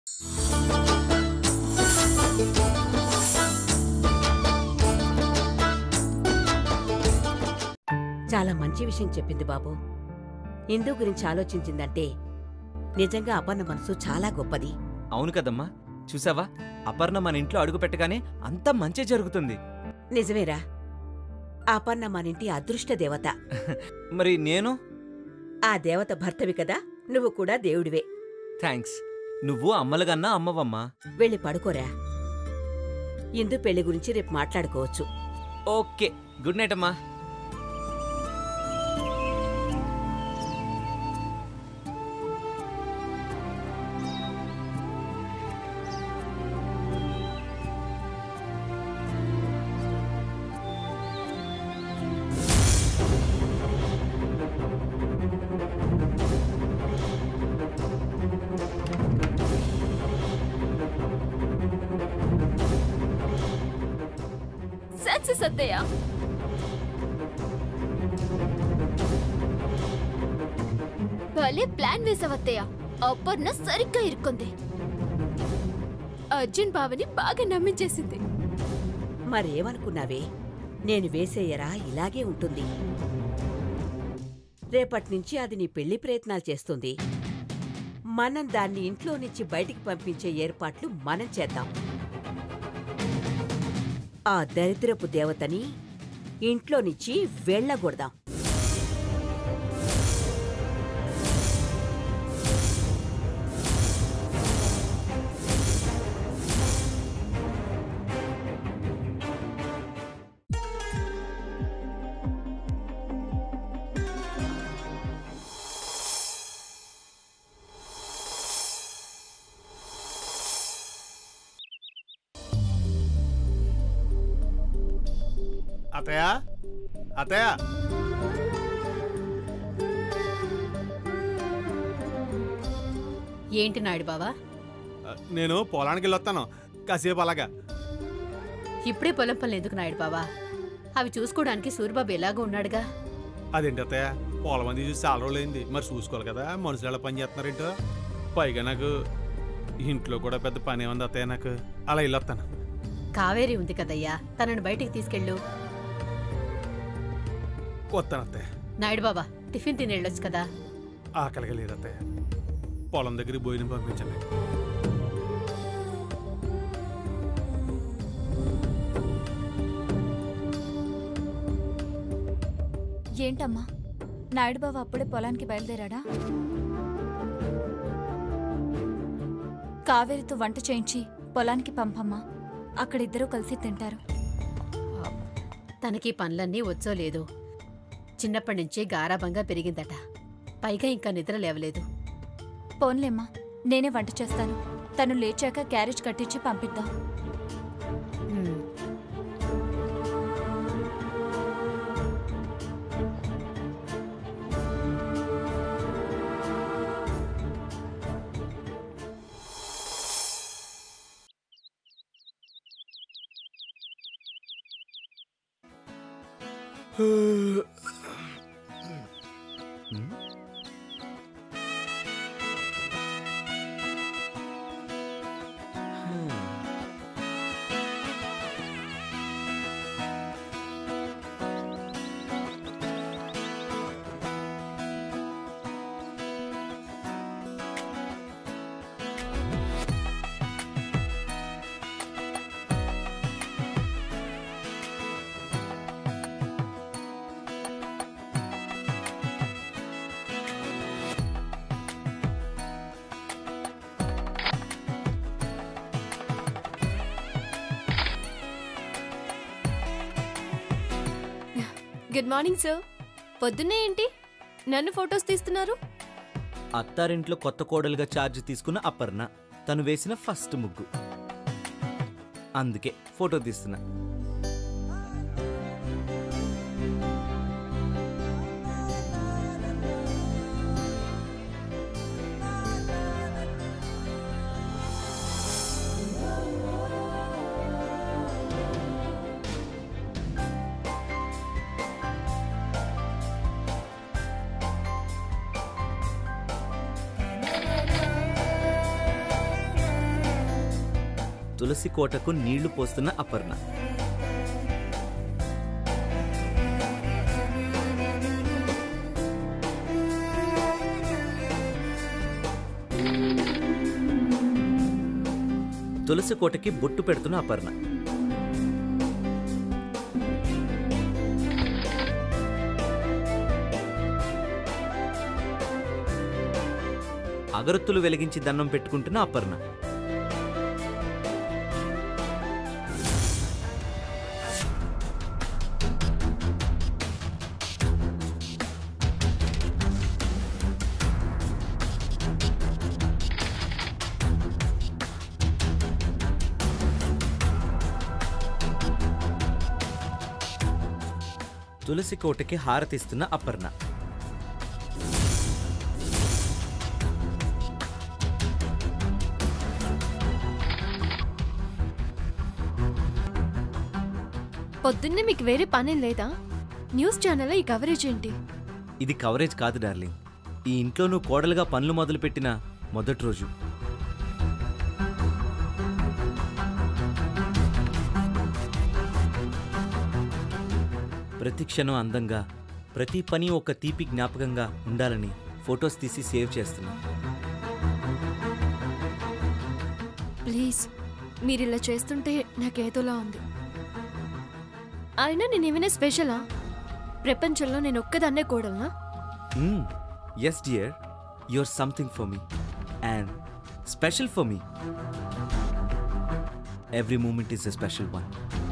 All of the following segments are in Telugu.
చాలా మంచి విషయం చెప్పింది బాబు ఇందు గురించి ఆలోచించిందంటే నిజంగా అపర్ణ మనసు చాలా గొప్పది అవును కదమ్మా చూసావా అపర్ణ మన ఇంట్లో అడుగు పెట్టగానే అంతా మంచి జరుగుతుంది నిజమేరా అపర్ణ మనింటి అదృష్ట దేవత మరి నేను ఆ దేవత భర్తవి కదా నువ్వు కూడా దేవుడివే థ్యాంక్స్ నువ్వు అమ్మలగన్నా అమ్మవమ్మా వెళ్ళి పడుకోరా ఇందు పెళ్లి గురించి రేపు మాట్లాడుకోవచ్చు ఓకే గుడ్ నైట్ అమ్మా సక్సెస్ అత్తయ్య భలే ప్లాన్ వేసావత్తయ్య అపర్ణ సరిగ్గా ఇరుక్కుంది అర్జున్ బావని బాగా నమ్మించేసింది మరేమనుకున్నావే నేను వేసేయరా ఇలాగే ఉంటుంది రేపట్నుంచి అది నీ పెళ్లి ప్రయత్నాలు చేస్తుంది మనం దాన్ని ఇంట్లో నుంచి బయటికి పంపించే ఏర్పాట్లు మనం చేద్దాం ఆ దరిద్రపు దేవతని ఇంట్లో నుంచి వెళ్ళగొడదాం అతయా అతయా ఏంటి నాయుడు బావా నేను పొలానికి వెళ్ళొస్తాను కాసేపు అలాగా ఇప్పుడే పొలం పనులు ఎందుకు నాయుడు బావా అవి చూసుకోవడానికి సూరిబాబు ఎలాగో ఉన్నాడుగా అదేంటి అత్తయ్య పొలం మంది చూసి చాలా రోజులైంది మరి చూసుకోవాలి కదా మనుషులు ఎలా పని చేస్తున్నారేంటో పైగా నాకు ఇంట్లో కూడా పెద్ద పని ఉంది అత్తయ్య నాకు అలా వెళ్ళొస్తాను కావేరి ఉంది కదయ్యా తనను బయటికి తీసుకెళ్ళు వస్తాను అత్తయ్య నాయుడు బాబా టిఫిన్ తిని వెళ్ళొచ్చు కదా ఆకలిగా లేదు అత్తయ్య పొలం దగ్గరికి భోజనం పంపించండి ఏంటమ్మా నాయుడు బావ అప్పుడే పొలానికి బయలుదేరాడా కావేరితో వంట చేయించి పొలానికి పంపమ్మా అక్కడిద్దరూ కలిసి తింటారు తనకి పనులన్నీ వచ్చో లేదు చిన్నప్పటి నుంచి గారాబంగా పెరిగిందట పైగా ఇంకా నిద్ర లేవలేదు పోన్లేమ్మా నేనే వంట చేస్తాను తను లేచాక క్యారేజ్ కట్టించి పంపిద్దాం ఉమ్, గుడ్ మార్నింగ్ సార్ పొద్దున్నే ఏంటి నన్ను ఫొటోస్ తీస్తున్నారు అత్తారింట్లో కొత్త కోడలుగా ఛార్జ్ తీసుకున్న అపర్ణ తను వేసిన ఫస్ట్ ముగ్గు అందుకే ఫోటో తీస్తున్నా ఆ తులసి కోటకు నీళ్లు పోస్తున్న అపర్ణ తులసి కోటకి బొట్టు పెడుతున్న అపర్ణ అగరొత్తులు వెలిగించి దండం పెట్టుకుంటున్న అపర్ణ తులసి కోటకి హారతిస్తున్న అపర్ణ పొద్దున్నే మీకు వేరే పని లేదా న్యూస్ ఛానల్లో ఈ కవరేజ్ ఏంటి ఇది కవరేజ్ కాదు డార్లింగ్ ఈ ఇంట్లో నువ్వు కోడలుగా పనులు మొదలుపెట్టిన మొదటి రోజు ప్రతి క్షణం అందంగా ప్రతి పని ఒక తీపి జ్ఞాపకంగా ఉండాలని ఫొటోస్ తీసి సేవ్ చేస్తున్నా ప్లీజ్ మీరు ఇలా చేస్తుంటే నాకేదోలా ఉంది అయినా నేను ఏమైనా స్పెషలా ప్రపంచంలో నేను ఒక్కదాన్నే కూడలనా yes dear your something for me and special for me every moment is a special one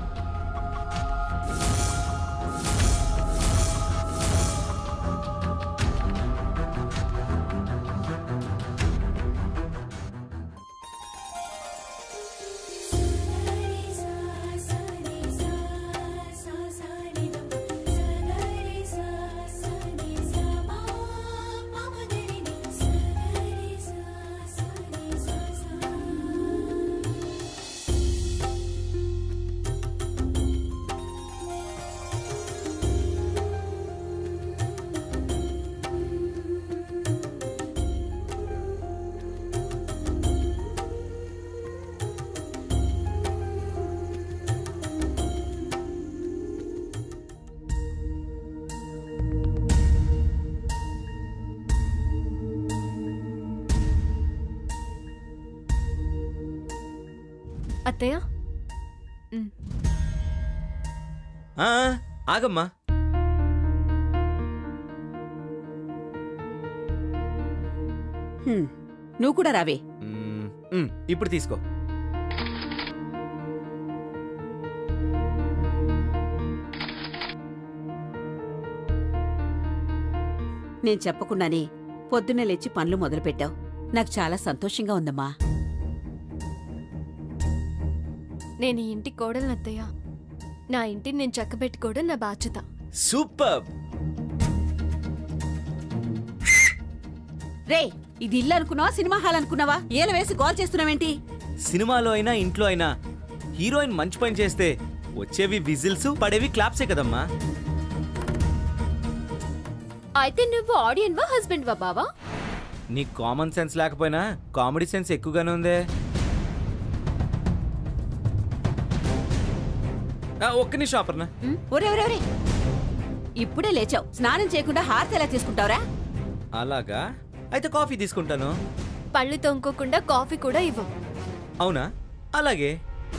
అత్తయ్య మ్, ఆగమ్మా హ్మ్, నువ్వు కూడా రావే మ్మ్, మ్మ్, ఇప్పుడు తీసుకో నేను చెప్పకుండానే పొద్దున్నే లేచి పనులు మొదలుపెట్టావు నాకు చాలా సంతోషంగా ఉందమ్మా నేను ఈ ఇంటి కోడలు అత్తయ్య నా ఇంటిని నేను చక్కబెట్టుకోవడం నా బాధ్యత సూపర్ రే ఇది ఇల్లు అనుకున్నావా సినిమా హాల్ అనుకున్నావా ఏల వేసి గోల్ చేస్తున్నావేంటి సినిమాలో అయినా ఇంట్లో అయినా హీరోయిన్ మంచి పని చేస్తే వచ్చేవి విజిల్స్ పడేవి క్లాప్సే కదమ్మా అయితే నువ్వు ఆడియన్ వా హస్బెండ్ వా బావా నీ కామన్ సెన్స్ లేకపోయినా కామెడీ సెన్స్ ఎక్కువగానే ఉందే ఆ, ఒక్క నిమిషం అపర్ణ ఒరే ఒరే ఒరే ఇప్పుడే లేచావు స్నానం చేయకుండా హారతి ఎలా తీసుకుంటావురా అలాగా అయితే కాఫీ తీసుకుంటాను పళ్ళు తొంకోకుండా కాఫీ కూడా ఇవ్వం అవునా అలాగే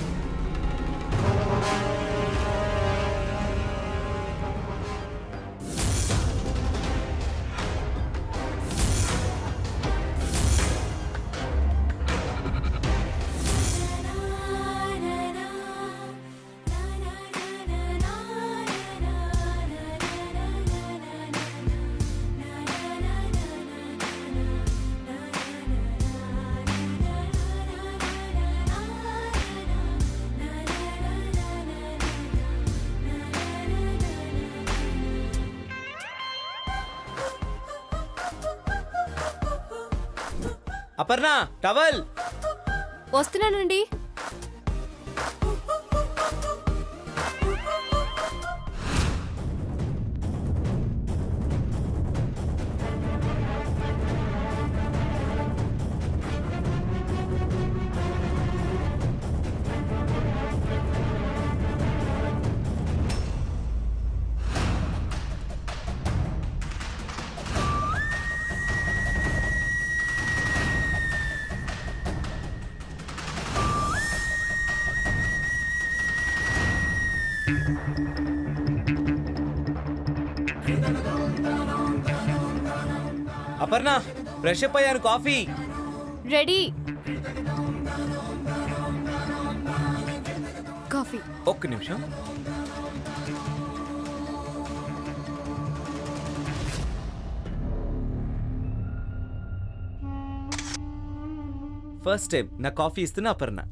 అపర్ణ టవల్ వస్తున్నానండి అపర్ణ ఫ్రెష్ అప్ అయ్యాను కాఫీ రెడీ కాఫీ ఒక్క నిమిషం ఫస్ట్ టైం నా కాఫీ ఇస్తున్న అపర్ణ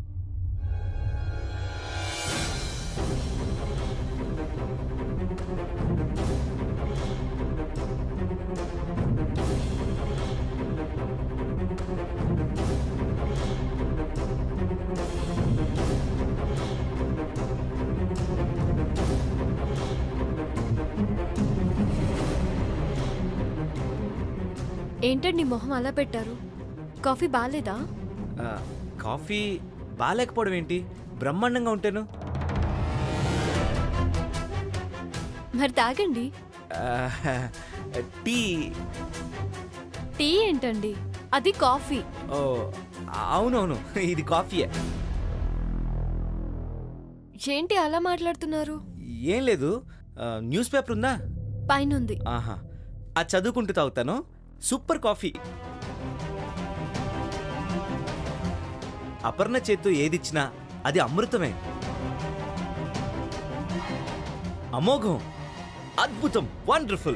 ఏంటండి మొహం అలా పెట్టారు కాఫీ బాగాలేదా ఆ, కాఫీ బాగాలేకపోవడం ఏంటి బ్రహ్మాండంగా ఉంటాను మరి తాగండి ఆ, టీ టీ ఏంటండి అది కాఫీ ఓ అవునవును ఇది కాఫీయే ఏంటి అలా మాట్లాడుతున్నారు ఏం లేదు ఆ, న్యూస్ పేపర్ ఉందా పైనుంది ఆహా అది చదువుకుంటూ తాగుతాను సూపర్ కాఫీ అపర్ణ చేత్తో ఏదిచ్చినా అది అమృతమే అమోఘం అద్భుతం వండర్ఫుల్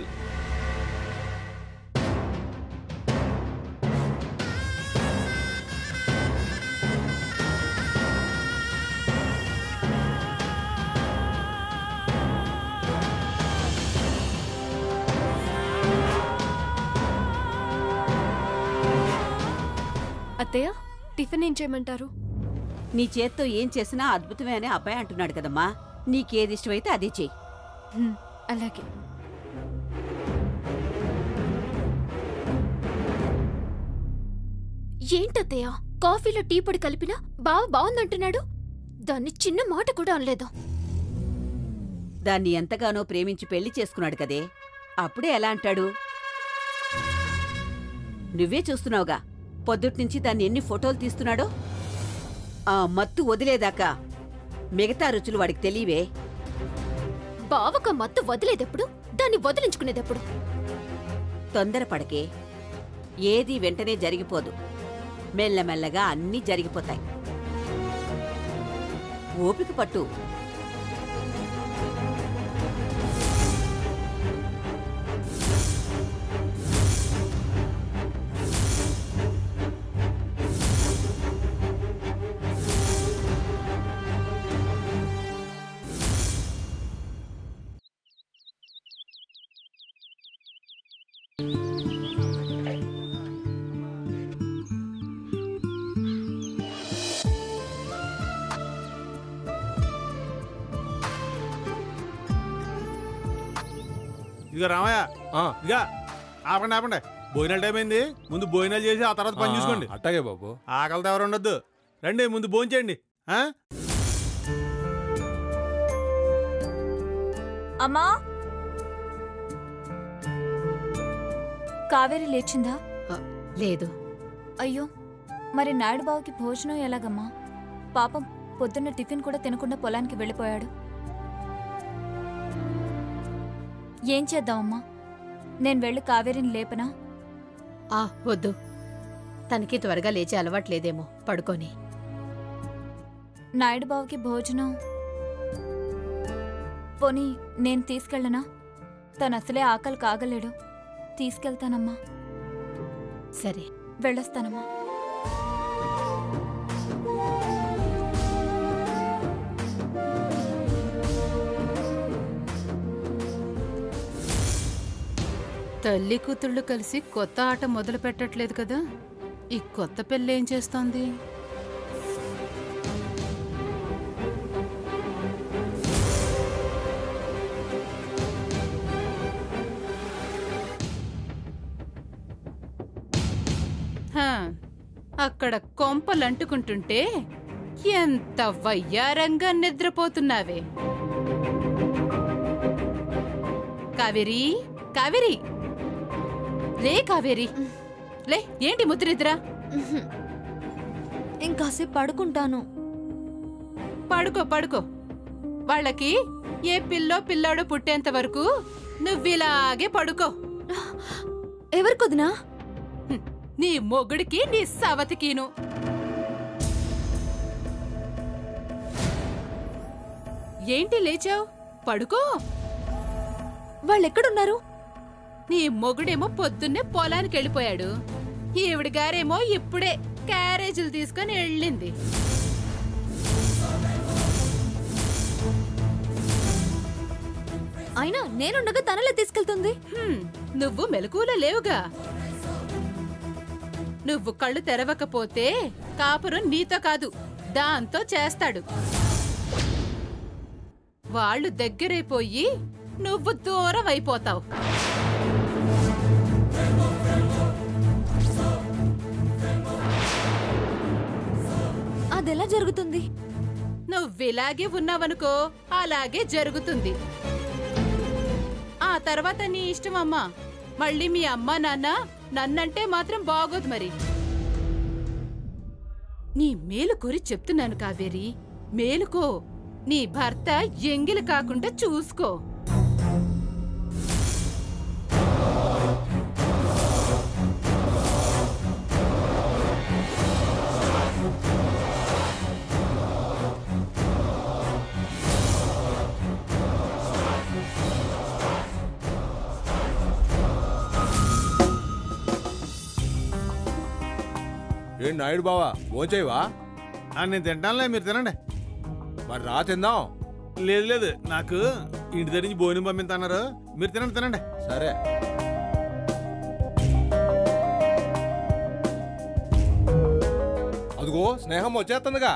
అత్తయ్య టిఫిన్ ఏం చేయమంటారు నీ చేత్తో ఏం చేసినా అద్భుతమే అని అబ్బాయి అంటున్నాడు కదమ్మా నీకేది ఇష్టమైతే అదే చెయ్యి హ్మ్, అలాగే ఏంటత్తయ్య కాఫీలో టీ పొడి కలిపినా బావ బాగుందంటున్నాడు దాన్ని చిన్న మాట కూడా అనలేదు దాన్ని ఎంతగానో ప్రేమించి పెళ్లి చేసుకున్నాడు కదే అప్పుడే ఎలా అంటాడు నువ్వే చూస్తున్నావుగా పొద్దుట్నుంచి దాన్ని ఎన్ని ఫోటోలు తీస్తున్నాడో ఆ మత్తు వదిలేదాకా మిగతా రుచులు వాడికి తెలియవే బావక మత్తు వదిలేదెప్పుడు దాన్ని వదిలించుకునేదెప్పుడు తొందరపడకే ఏది వెంటనే జరిగిపోదు మెల్లమెల్లగా అన్నీ జరిగిపోతాయి ఓపిక పట్టు ఇదిగో రామయ్య ఇదిగా ఆపండి ఆపండి భోజనాల టైం అయింది ముందు భోజనాలు చేసి ఆ తర్వాత పని చూసుకోండి అట్టాగే బాబు ఆకలితో ఎవరు ఉండొద్దు రండి ముందు భోజనం చేయండి ఆ? అమ్మా కావేరి లేచిందా ఆ, లేదు అయ్యో మరి నాయుడు బావుకి భోజనం ఎలాగమ్మా పాపం పొద్దున్న టిఫిన్ కూడా తినకుండా పొలానికి వెళ్ళిపోయాడు ఏం చేద్దామమ్మా నేను వెళ్ళి కావేరిని లేపనా ఆ వద్దు తనకి త్వరగా లేచే అలవాట్లేదేమో పడుకొని నాయుడు బావుకి భోజనం పోనీ నేను తీసుకెళ్ళనా తను అసలే ఆకలి కాగలేడు తీసుకెళ్తానమ్మా సరే వెళ్ళొస్తానమ్మా తల్లి కూతుళ్ళు కలిసి కొత్త ఆట మొదలు పెట్టట్లేదు కదా ఈ కొత్త పెళ్ళి ఏం చేస్తోంది హా, అక్కడ కొంపలంటుకుంటుంటే ఎంత వయ్యారంగా నిద్రపోతున్నావే కావేరి కావేరి లే కావేరి లే ఏంటి ముద్ర నిద్ర ఇంకాసేపు పడుకుంటాను పడుకో పడుకో వాళ్ళకి ఏ పిల్లో పిల్లాడో పుట్టేంత వరకు నువ్విలాగే పడుకో ఎవరికొదినా నీ మొగుడికి నీ సవతికిను ఏంటి లేచావు పడుకో వాళ్ళెక్కడున్నారు నీ మొగుడేమో పొద్దున్నే పొలానికి వెళ్ళిపోయాడు ఈవిడ గారేమో ఇప్పుడే క్యారేజీలు తీసుకొని వెళ్ళింది అయినా నేనుండగా తనలే తీసుకెళ్తుంది హ్మ్, నువ్వు మెలకువలో లేవుగా నువ్వు కళ్ళు తెరవకపోతే కాపురం నీతో కాదు దాంతో చేస్తాడు వాళ్ళు దగ్గరైపోయి నువ్వు దూరం అయిపోతావు అదెలా జరుగుతుంది నువ్విలాగే ఉన్నావనుకో అలాగే జరుగుతుంది ఆ తర్వాత నీ ఇష్టం అమ్మా మళ్ళీ మీ అమ్మ నాన్న నన్నంటే మాత్రం బాగోదు మరి నీ మేలు కోరి చెప్తున్నాను కావేరి మేలుకో నీ భర్త ఎంగిలి కాకుండా చూసుకో ఏం నాయుడు బావా భోంచేయవా ఆ, నేను తింటానులే మీరు తినండి మరి రా తిందాం లేదు లేదు నాకు ఇంటి దగ్గర నుంచి భోజనం పంపిస్తున్నారు మీరు తినండి తినండి సరే అదిగో స్నేహం వచ్చేస్తుందిగా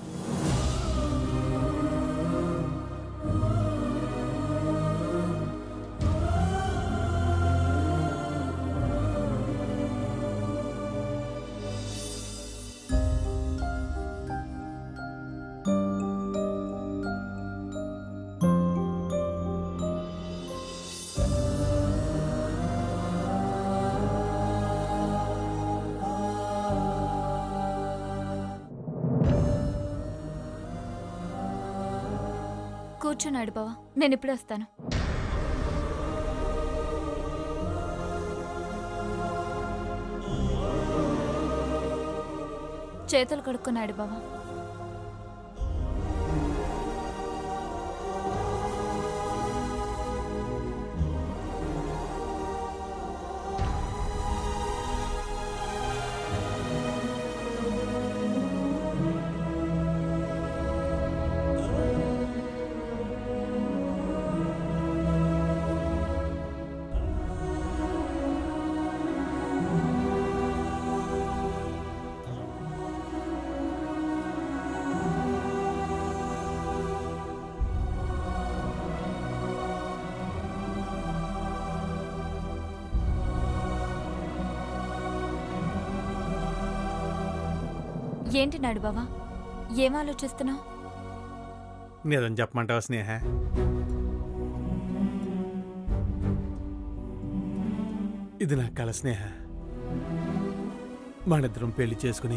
కూర్చున్నాడు బావా నేను ఇప్పుడే వస్తాను చేతులు కడుక్కున్నాడు బావా ఏంటి నాడు బావా ఏం ఆలోచిస్తున్నావు నిజం చెప్పమంటావా స్నేహ ఇది నా కల స్నేహ మనిద్దరం పెళ్లి చేసుకుని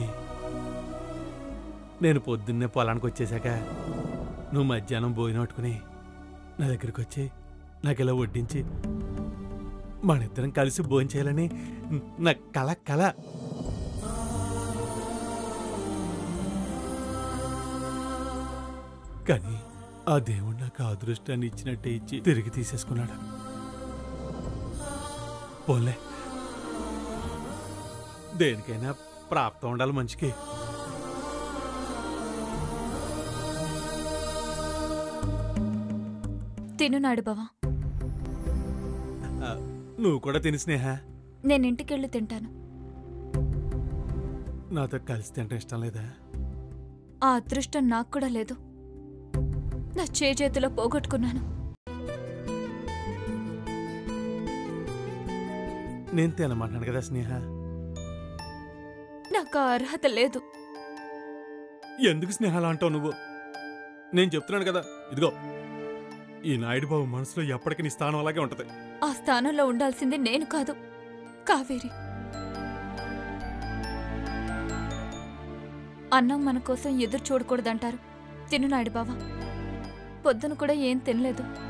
నేను పొద్దున్నే పొలానికి వచ్చేసాక నువ్వు మధ్యాహ్నం భోజనం పట్టుకుని నా దగ్గరికి వచ్చి నాకు ఇలా వడ్డించి మనిద్దరం కలిసి భోజనం చేయాలని నా కల కల కానీ ఆ దేవుడు నాకు ఆ అదృష్టాన్ని ఇచ్చినట్టే ఇచ్చి తిరిగి తీసేసుకున్నాడు పోలే దేనికైనా ప్రాప్తం ఉండాలి మనిషికి తిను నాడు బావా ఆ, నువ్వు కూడా తిని స్నేహ నేను ఇంటికెళ్ళి తింటాను నాతో కలిసి తింటే ఇష్టం లేదా ఆ అదృష్టం నాకు కూడా లేదు నా చే చేతిలో పోగొట్టుకున్నాను నేను తినమన్నాను కదా స్నేహ నాకు ఆ అర్హత లేదు ఎందుకు స్నేహాలు అంటావు నువ్వు నేను చెప్తున్నాను కదా ఇదిగో ఈ నాయుడు బాబు మనసులో ఎప్పటికీ నీ స్థానం అలాగే ఉంటది ఆ స్థానంలో ఉండాల్సింది నేను కాదు కావేరి అన్నం మన కోసం ఎదురు చూడకూడదంటారు తిను నాయుడు బావా పొద్దున కూడా ఏం తినలేదు